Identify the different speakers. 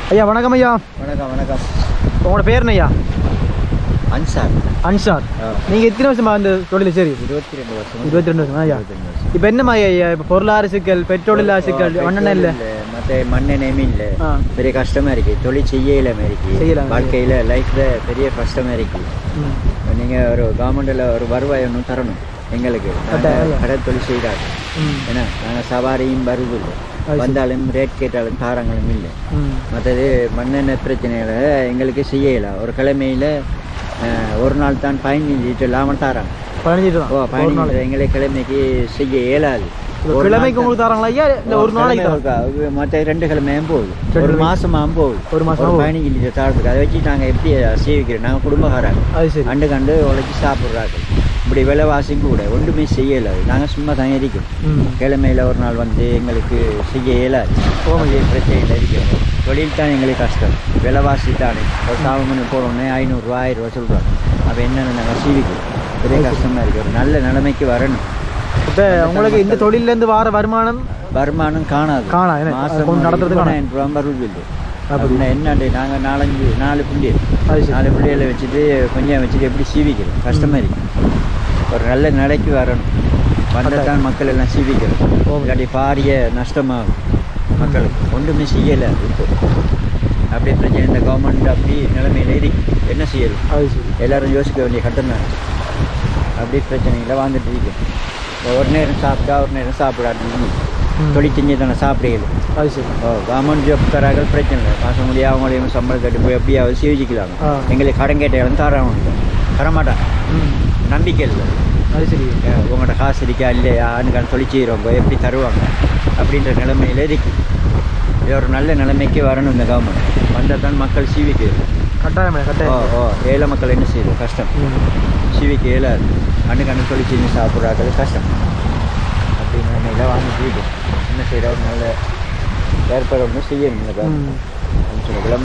Speaker 1: ஐயா வணக்கம் ஐயா
Speaker 2: வணக்கம் வணக்கம்
Speaker 1: உங்களோட பேர் என்ன ஐயா
Speaker 2: அன்சார்
Speaker 1: அன்ஷாத்
Speaker 2: ஆ.
Speaker 1: நீங்கள் எத்தனை வருஷமா அந்த தொழில் சரி
Speaker 2: இருபத்தி ரெண்டு வருஷம்
Speaker 1: இருபத்தி ரெண்டு வருஷம் ஐயா
Speaker 2: இருபத்தி ரெண்டு வருஷம்
Speaker 1: இப்போ என்ன மாதிரி ஐயா இப்போ பொருளாதார சிக்கல் பெட்ரோல் இல்லாத சிக்கல் மண்ணெண்ணெய் இல்லை
Speaker 2: மற்ற மண்ணெண்ணெயும் இல்லை
Speaker 1: ஆ.
Speaker 2: பெரிய கஷ்டமா இருக்கு தொழில் செய்யல இருக்கு
Speaker 1: செய்யலாம்.
Speaker 2: வாழ்க்கையில லைஃப்ல பெரிய கஷ்டமா இருக்கு
Speaker 1: ம்.
Speaker 2: நீங்க ஒரு கவர்மெண்ட்ல ஒரு வருவாய் ஒன்றும் தரணும் எங்களுக்கு நாங்க
Speaker 1: கட்டாயம்.
Speaker 2: கடை தொழில் செய்கிறாங்க
Speaker 1: ம்.
Speaker 2: ஏன்னா நாங்கள் சவாரியும் வருது இல்லை
Speaker 1: அது சரி.
Speaker 2: வந்தாலும் ரேட் கேட்டாலும் தாரங்களும் இல்லை
Speaker 1: ம்.
Speaker 2: மற்றது மண்ணெண்ணெய் பிரச்சனைகளை எங்களுக்கு செய்யலாம் ஒரு கிழமையில அஹ், ஒரு நாள் தான் பதினஞ்சு லிட்டர் லாபம் தாராங்க
Speaker 1: பதினஞ்சு
Speaker 2: ஓ
Speaker 1: தான் ஒரு
Speaker 2: பதினஞ்சு
Speaker 1: நாளைக்கு
Speaker 2: லிட்டர் எங்களை கிழமைக்கு செய்ய இயலாது
Speaker 1: இப்போ
Speaker 2: ஒரு
Speaker 1: கிழமைக்கு
Speaker 2: நாள்
Speaker 1: உங்களுக்கு தராங்களா ஐயா இல்லை ஒரு நாளைக்கு தராங்க
Speaker 2: மற்ற ரெண்டு கிழமையும் போகுது
Speaker 1: ரெண்டு
Speaker 2: ஒரு
Speaker 1: கிழமை.
Speaker 2: மாசமாகவும் போகுது
Speaker 1: ஒரு மாசமா
Speaker 2: ஒரு
Speaker 1: போகுது.
Speaker 2: பதினஞ்சு லிட்டர் தாரத்துக்கு அதை வச்சு நாங்கள் எப்படி சேவிக்கிறோம் நாங்கள் குடும்பக்காரங்க
Speaker 1: அது சரி
Speaker 2: அண்டு கண்டு உழைச்சி சாப்பிட்றாங்க இப்படி விலைவாசி கூட ஒன்றுமே செய்யலை நாங்கள் சும்மா தான் இருக்கோம்
Speaker 1: ம்.
Speaker 2: கிழமையில் ஒரு நாள் வந்து எங்களுக்கு செய்ய இயலாது அப்படியே பிரச்சனையில் இருக்கிறோம் தொழில் தான் எங்களுக்கு கஷ்டம் விலைவாசி தானே ஒரு சாவமணி போகிறோன்னே ஐநூறுரூவா ஆயிரம் ரூபா சொல்கிறோம் அப்போ என்னென்ன நாங்கள் சீவிக்கிறோம் பெரிய கஷ்டமாக இருக்குது ஒரு நல்ல நிலைமைக்கு வரணும்
Speaker 1: இப்போ உங்களுக்கு இந்த தொழிலேருந்து வர வருமானம்
Speaker 2: வருமானம் காணாது
Speaker 1: காணாது, என்ன?
Speaker 2: மாசம்
Speaker 1: அது கொஞ்சம் நடத்துறதுக்கு காணாது.
Speaker 2: இருபதாயிரம் ரூபா வருது இல்லை
Speaker 1: அப்படி.
Speaker 2: அப்படின்னா என்னண்டு நாங்கள் நாலஞ்சு நாலு பிள்ளை
Speaker 1: அது சரி
Speaker 2: நாலு பிள்ளைகளை வச்சுட்டு கொஞ்சம் வச்சுட்டு எப்படி சீவிக்கிறோம் கஷ்டமாக இருக்கு ஒரு நல்ல நிலைக்கு வரணும் வந்தால் தான் மக்கள் எல்லாம் சீவிக்கிறோம்
Speaker 1: ஓ.
Speaker 2: இல்லாட்டி பாரிய நஷ்டமாகும் மக்களுக்கு ஒன்றுமே செய்யலை இப்போ அப்படியே பிரச்சனை இந்த கவர்மெண்ட் அப்படி நிலைமையில இருக்கு என்ன செய்யலாம்
Speaker 1: அது சரி
Speaker 2: எல்லாரும் யோசிக்க வேண்டிய கட்டம் தான் அப்படி பிரச்சனைகளை வாழ்ந்துட்டு இருக்கு ஒரு நேரம் சாப்பிட்டா ஒரு நேரம் சாப்பிடாது
Speaker 1: ம்.
Speaker 2: தொழில் செஞ்சு தானே சாப்பிடுகிறது
Speaker 1: அது சரி
Speaker 2: ஓ கவர்மெண்ட் ஜாப் தரார்கள் பிரச்சனை இல்லை மாதம் முடியாது அவங்களையும் சம்பளம் கட்டி போய் எப்படியாவது சேவிச்சிக்கலாம்
Speaker 1: ஆ.
Speaker 2: எங்களுக்கு கடன் கேட்டாலும் தரவங்க தரமாட்டான்
Speaker 1: ம்.
Speaker 2: நம்பிக்கை இல்லை
Speaker 1: அது சரி
Speaker 2: அஹ் உங்களோட காசு இருக்கா இல்லையா ஆணுக்கான தொழில் செய்கிறவங்க எப்படி தருவாங்க அப்படின்ற நிலைமையில இருக்கு இது ஒரு நல்ல நிலைமைக்கு வரணும் இந்த கவர்மெண்ட் வந்தால் தான் மக்கள் சீவிக்கு
Speaker 1: கட்டாயம்
Speaker 2: ஓ
Speaker 1: கட்டாயம்
Speaker 2: ஓ ஏழை மக்கள் என்ன செய்யுது கஷ்டம்
Speaker 1: ம்.
Speaker 2: சீவிக்கு இயலாது கண்ணு கண்ணு தொழில் செஞ்சு சாப்பிட்றாக்கள் கஷ்டம் அப்படின்னு நிலைமையில வாங்கிட்டு இருக்கு என்ன செய்கிற ஒரு நல்ல ஏற்பாடு ஒன்று செய்யணும் இந்த
Speaker 1: ம்.
Speaker 2: கவர்மெண்ட்